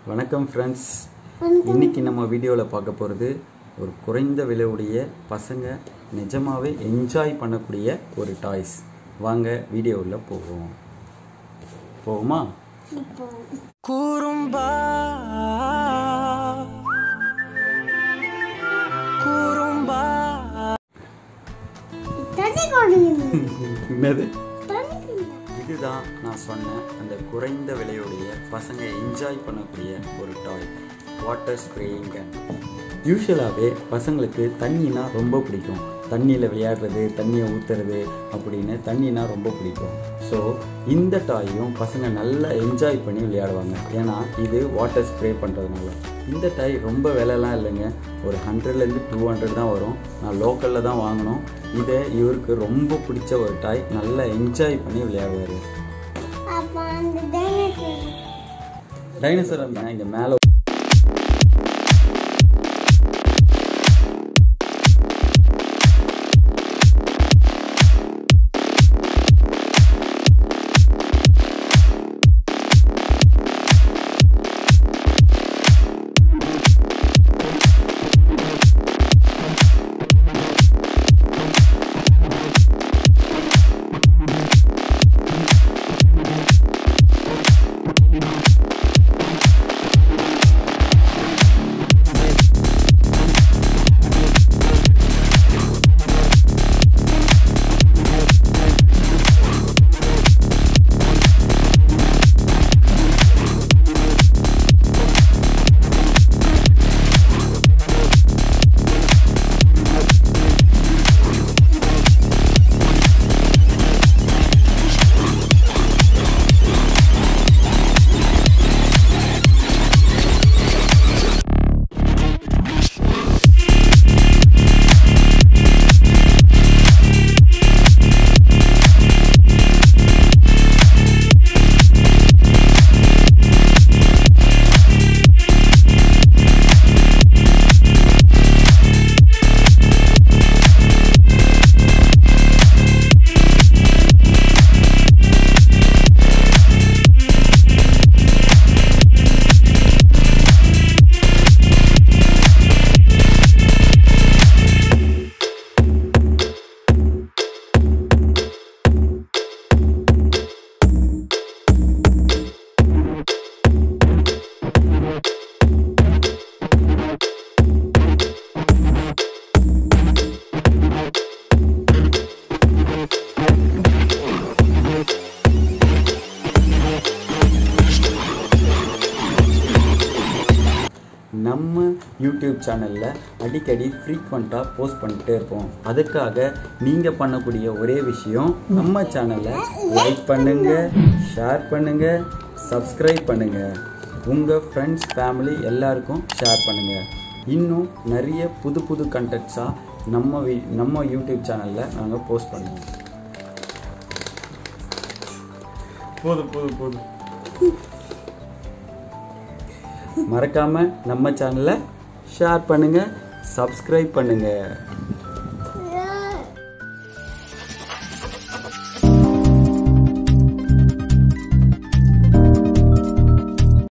வணக்கம் ஃப்ரெண்ட்ஸ் இன்னைக்கு நம்ம வீடியோவில் பார்க்க போகிறது ஒரு குறைந்த விலையுடைய பசங்க நிஜமாவே என்ஜாய் பண்ணக்கூடிய ஒரு டாய்ஸ் வாங்க வீடியோவில் போவோம் போவோமா குறும்பா குறும்பா தண்ணி கொண்டு என்னது தண்ணி இதுதான் நான் சொன்ன அந்த குறைந்த விலையுடைய பசங்க என்ஜாய் பண்ணக்கூடிய ஒரு டாய் வாட்டர் ஸ்ப்ரேயிங் கேன் யூஸ்வலாகவே பசங்களுக்கு தண்ணினா ரொம்ப பிடிக்கும் தண்ணியில் விளையாடுறது தண்ணியை ஊற்றுறது அப்படின்னு தண்ணினா ரொம்ப பிடிக்கும் ஸோ இந்த டாயும் பசங்க நல்லா என்ஜாய் பண்ணி விளையாடுவாங்க ஏன்னா இது வாட்டர் ஸ்ப்ரே பண்ணுறதுனால இந்த டாய் ரொம்ப விலைலாம் இல்லைங்க ஒரு ஹண்ட்ரட்லேருந்து டூ ஹண்ட்ரட் தான் வரும் நான் லோக்கலில் தான் வாங்கினோம் இதை இவருக்கு ரொம்ப பிடிச்ச ஒரு டாய் நல்லா என்ஜாய் பண்ணி விளையாடுவார் அப்போ அந்த டைனோசர் டைனோசர் இங்கே மேலே நம்ம யூடியூப் சேனலில் அடிக்கடி ஃப்ரீக்வெண்ட்டாக போஸ்ட் பண்ணிகிட்டே இருப்போம் அதுக்காக நீங்கள் பண்ணக்கூடிய ஒரே விஷயம் நம்ம சேனலை லைக் பண்ணுங்க ஷேர் பண்ணுங்க சப்ஸ்கிரைப் பண்ணுங்க உங்கள் ஃப்ரெண்ட்ஸ் ஃபேமிலி எல்லாருக்கும் ஷேர் பண்ணுங்க இன்னும் நிறைய புது புது கண்டென்ட்ஸாக நம்ம வி நம்ம யூடியூப் சேனலில் நாங்கள் போஸ்ட் பண்ணுவோம் போதும் போதும் போதும் மறக்காம நம்ம சேனலை ஷேர் பண்ணுங்க சப்ஸ்கிரைப் பண்ணுங்க